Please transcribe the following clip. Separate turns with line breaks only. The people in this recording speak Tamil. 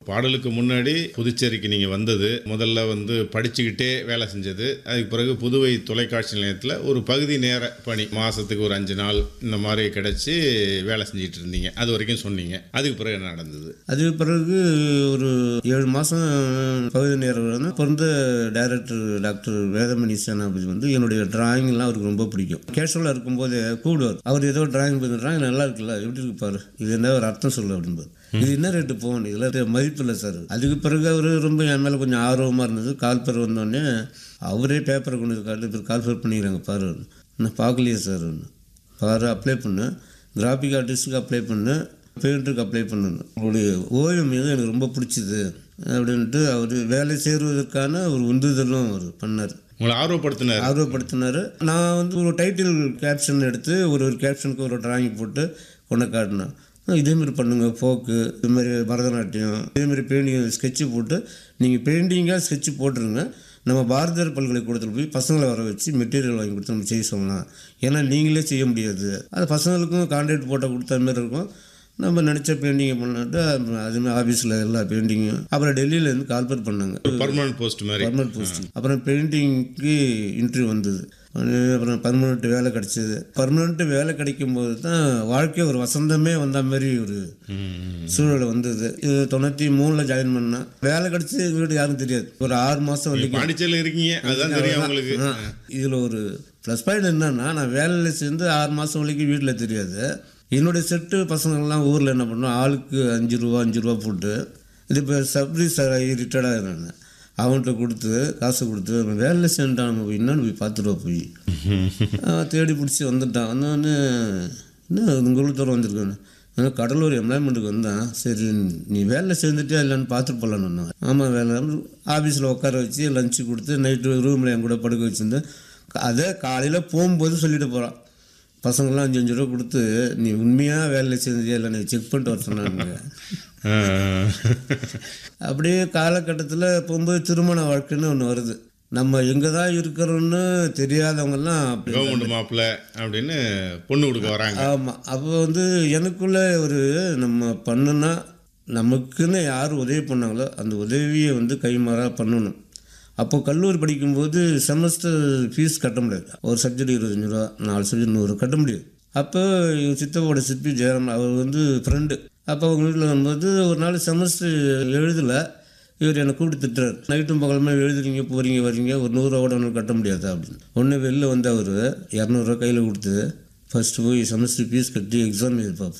பாடலுக்கு முன்னாடி புதுச்சேரிக்கு நீங்கள் வந்தது முதல்ல வந்து படிச்சுக்கிட்டே வேலை செஞ்சது அதுக்கு பிறகு புதுவை தொலைக்காட்சி நிலையத்தில் ஒரு பகுதி நேர பணி மாதத்துக்கு ஒரு அஞ்சு நாள் இந்த மாதிரி கிடச்சி வேலை செஞ்சுட்டு இருந்தீங்க அது வரைக்கும் சொன்னீங்க அதுக்கு பிறகு என்ன நடந்தது
அதுக்கு பிறகு ஒரு ஏழு மாதம் பகுதி நேரம் வந்து பிறந்த டைரக்டர் டாக்டர் வேதமணி சேனாபதி வந்து என்னுடைய டிராயிங்லாம் அவருக்கு ரொம்ப பிடிக்கும் கேஷுவலாக இருக்கும்போது கூடுவார் அவர் ஏதோ டிராயிங் பண்ணி டிராயிங் நல்லா இருக்குல்ல எப்படி இருக்கு பாரு இது என்ன ஒரு அர்த்தம் சொல்லு அப்படின்பாரு இது என்ன ரேட்டு போகணும் இதில் மதிப்பு இல்லை சார் அதுக்கு பிறகு அவர் ரொம்ப என் மேலே கொஞ்சம் ஆர்வமாக இருந்தது கால்பர் வந்தோடனே அவரே பேப்பரை கொண்டு வந்து காட்டு இப்போ கால்பர் பண்ணிக்கிறாங்க பாரு நான் பார்க்கலையே சார் பாரு அப்ளை பண்ணு கிராஃபிக் ஆர்டிஸ்ட்டுக்கு அப்ளை பண்ணு பெயிண்டருக்கு அப்ளை பண்ணணும் அவருடைய ஓவியம் மீது எனக்கு ரொம்ப பிடிச்சிது அப்படின்ட்டு அவர் வேலை சேருவதற்கான ஒரு உந்துதலும் அவர் பண்ணார்
உங்களை ஆர்வப்படுத்தினார்
ஆர்வப்படுத்தினார் நான் வந்து ஒரு டைட்டில் கேப்ஷன் எடுத்து ஒரு ஒரு கேப்ஷனுக்கு ஒரு டிராயிங் போட்டு கொண்டு காட்டினேன் இதேமாரி பண்ணுங்க ஃபோக்கு இதுமாரி பரதநாட்டியம் இதேமாரி பெயிண்டிங் ஸ்கெட்சு போட்டு நீங்கள் பெயிண்டிங்காக ஸ்கெட்சு போட்டுருங்க நம்ம பாரதியார் பல்கலைக்கூடத்தில் போய் பசங்களை வர வச்சு மெட்டீரியல் வாங்கி கொடுத்து நம்ம செய்ய சொல்லலாம் ஏன்னா நீங்களே செய்ய முடியாது அது பசங்களுக்கும் கான்ட்ராக்ட் போட்டால் கொடுத்த மாதிரி இருக்கும் நம்ம நினச்ச பெயிண்டிங்கை பண்ணிட்டு அதுமாதிரி ஆஃபீஸில் எல்லா பெயிண்டிங்கும் அப்புறம் டெல்லியிலேருந்து கால்பர் பண்ணாங்க
பர்மனன்ட் போஸ்ட் மாதிரி
பர்மனெண்ட் போஸ்டிங் அப்புறம் பெயிண்டிங்க்கு இன்டர்வியூ வந்தது அப்புறம் பர்மனெண்ட் வேலை கிடைச்சது பர்மனெண்ட் வேலை கிடைக்கும் போது தான் வாழ்க்கை ஒரு வசந்தமே வந்த மாதிரி ஒரு சூழல் வந்தது இது தொண்ணூற்றி மூணில் ஜாயின் பண்ணேன் வேலை கிடைச்சது எங்கள் வீட்டு யாரும் தெரியாது ஒரு ஆறு மாதம் வரைக்கும்
பாண்டிச்சேரியில் இருக்கீங்க அதுதான் தெரியும் உங்களுக்கு
இதில் ஒரு ப்ளஸ் பாயிண்ட் என்னன்னா நான் வேலையில் சேர்ந்து ஆறு மாதம் வரைக்கும் வீட்டில் தெரியாது என்னுடைய செட்டு பசங்கள்லாம் ஊரில் என்ன பண்ணோம் ஆளுக்கு அஞ்சு ரூபா அஞ்சு ரூபா போட்டு இது இப்போ சப்ரீஸ் ரிட்டையர்டாக நான் அவன்கிட்ட கொடுத்து காசு கொடுத்து அவன் வேலையில் சேர்ந்துட்டான் நம்ம போய் என்னன்னு போய் பார்த்துருவா போய் அவன் தேடி பிடிச்சி வந்துட்டான் வந்தோடனே என்ன உங்களுக்கு தூரம் வந்திருக்கானு நான் கடலூர் எம்ப்ளாய்மெண்ட்டுக்கு வந்தேன் சரி நீ வேலையில் சேர்ந்துட்டே இல்லைன்னு பார்த்துட்டு போகலான்னு ஆமாம் வேலை ஆஃபீஸில் உட்கார வச்சு லஞ்சு கொடுத்து நைட்டு ரூமில் என் கூட படுக்க வச்சுருந்தேன் அதே காலையில் போகும்போது சொல்லிட்டு போகிறான் பசங்களாம் அஞ்சு அஞ்சு ரூபா கொடுத்து நீ உண்மையாக வேலையில் சேர்ந்துட்டியா இல்லை நீ செக் பண்ணிட்டு வர சொன்னாங்க
ஆ.
அப்படியே காலகட்டத்தில் போகும்போது திருமண வாழ்க்கைன்னு ஒன்று வருது நம்ம எங்கே தான் இருக்கிறோன்னு தெரியாதவங்கெல்லாம் அப்படி
கவர்மெண்ட் மாப்பிள்ள அப்படின்னு பொண்ணு கொடுக்க வராங்க
ஆமாம் அப்போ வந்து எனக்குள்ள ஒரு நம்ம பண்ணுனா நமக்குன்னு யார் உதவி பண்ணாங்களோ அந்த உதவியை வந்து கைமாறாக பண்ணணும் அப்போ கல்லூரி படிக்கும்போது செமஸ்டர் ஃபீஸ் கட்ட முடியாது ஒரு சப்ஜெக்ட் இருபத்தஞ்சு ரூபா நாலு சப்ஜெக்ட் நூறு கட்ட முடியாது அப்போ எங்கள் சித்தப்போட சிற்பி ஜெயராம் அவர் வந்து ஃப்ரெண்டு அப்போ அவங்க வீட்டில் வரும்போது ஒரு நாள் செமஸ்டர் எழுதலை இவர் என்னை கூப்பிட்டு திட்டுறாரு நைட்டும் பகலுமே எழுதுறீங்க போகிறீங்க வரீங்க ஒரு நூறுரூவா கூட ஒன்றும் கட்ட முடியாதா அப்படின்னு ஒன்று வெளில வந்து அவர் இரநூறுவா கையில் கொடுத்து ஃபஸ்ட்டு போய் செமஸ்டர் ஃபீஸ் கட்டி எக்ஸாம் எழுதி பார்ப்போம்